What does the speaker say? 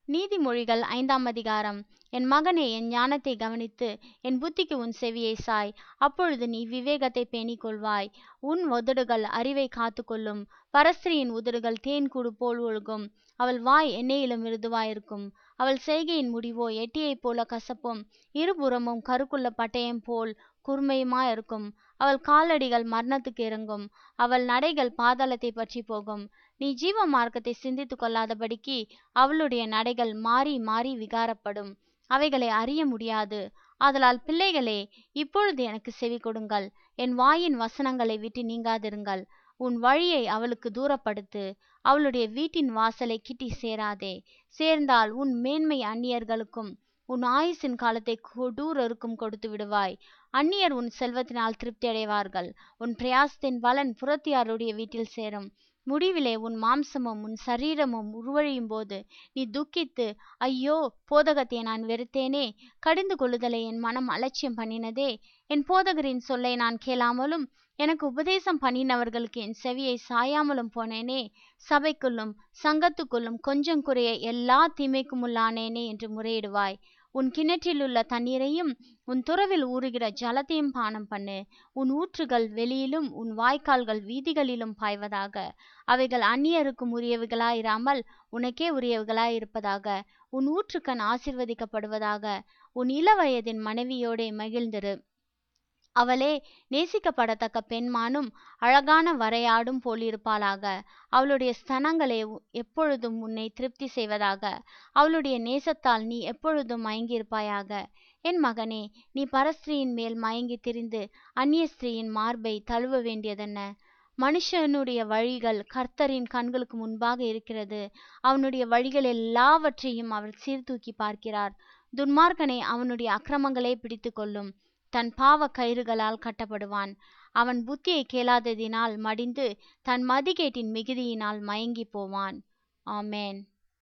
நீதிமொழிகள் ஐந்தாம் அதிகாரம் என் மகனே என் ஞானத்தை கவனித்து என் புத்திக்கு உன் செவியை சாய் அப்பொழுது நீ விவேகத்தை பேணிக் கொள்வாய் உன் உதடுகள் அறிவை காத்துக்கொள்ளும் பரஸ்திரியின் உதடுகள் தேன் கூடு போல் ஒழுகும் அவள் வாய் எண்ணெயிலும் மிருதுவாயிருக்கும் அவள் செய்கையின் முடிவோ எட்டியைப் போல கசப்பும் இருபுறமும் கருக்குள்ள பட்டயம் போல் கூர்மையுமாயிருக்கும் அவள் காலடிகள் மரணத்துக்கு இறங்கும் அவள் நடைகள் பாதாளத்தை பற்றி போகும் நீ ஜீவ மார்க்கத்தை சிந்தித்து கொள்ளாதபடிக்கு அவளுடைய நடைகள் மாறி மாறி விகாரப்படும் அவைகளை அறிய முடியாது ஆதலால் பிள்ளைகளே இப்பொழுது எனக்கு செவி கொடுங்கள் என் வாயின் வசனங்களை விட்டு நீங்காதிருங்கள் உன் வழியை அவளுக்கு தூரப்படுத்து அவளுடைய வீட்டின் வாசலை கிட்டி சேராதே சேர்ந்தால் உன் மேன்மை அந்நியர்களுக்கும் உன் ஆயுசின் காலத்தை கொடூரருக்கும் கொடுத்து விடுவாய் அந்நியர் உன் செல்வத்தினால் திருப்தி அடைவார்கள் உன் பிரயாசத்தின் பலன் புறத்தியாருடைய வீட்டில் சேரும் முடிவிலே உன் மாம்சமும் உன் சரீரமும் உருவழியும் போது நீ துக்கித்து ஐயோ போதகத்தை நான் வெறுத்தேனே கடிந்து கொள்ளுதலை என் மனம் அலட்சியம் பண்ணினதே என் போதகரின் சொல்லை நான் கேளாமலும் எனக்கு உபதேசம் பண்ணினவர்களுக்கு என் செவியை சாயாமலும் போனேனே சபைக்குள்ளும் சங்கத்துக்குள்ளும் கொஞ்சம் குறைய எல்லா தீமைக்கும் உள்ளானேனே என்று முறையிடுவாய் உன் கிணற்றிலுள்ள தண்ணீரையும் உன் துறவில் ஊறுகிற ஜலத்தையும் பானம் பண்ணு உன் ஊற்றுகள் வெளியிலும் உன் வாய்க்கால்கள் வீதிகளிலும் பாய்வதாக அவைகள் அந்நியருக்கும் உரியவைகளாயிராமல் உனக்கே உரியவைகளாயிருப்பதாக உன் ஊற்றுக்கண் ஆசிர்வதிக்கப்படுவதாக உன் இளவயதின் மனைவியோடே மகிழ்ந்திரு அவளே நேசிக்கப்படத்தக்க பெண்மானும் அழகான வரையாடும் போலிருப்பாளாக அவளுடைய ஸ்தனங்களே எப்பொழுதும் உன்னை திருப்தி செய்வதாக அவளுடைய நேசத்தால் நீ எப்பொழுதும் மயங்கியிருப்பாயாக என் மகனே நீ பரஸ்திரியின் மேல் மயங்கி திரிந்து அந்நிய ஸ்திரீயின் மார்பை தழுவ வேண்டியதென்ன மனுஷனுடைய வழிகள் கர்த்தரின் கண்களுக்கு முன்பாக இருக்கிறது அவனுடைய வழிகள் எல்லாவற்றையும் அவர் சீர்தூக்கி பார்க்கிறார் துன்மார்க்கனை அவனுடைய அக்கிரமங்களே பிடித்து கொள்ளும் தன் பாவ கயிறுகளால் கட்டப்படுவான் அவன் புத்தியை கேளாததினால் மடிந்து தன் மதிகேட்டின் மிகுதியினால் மயங்கி போவான் ஆமேன்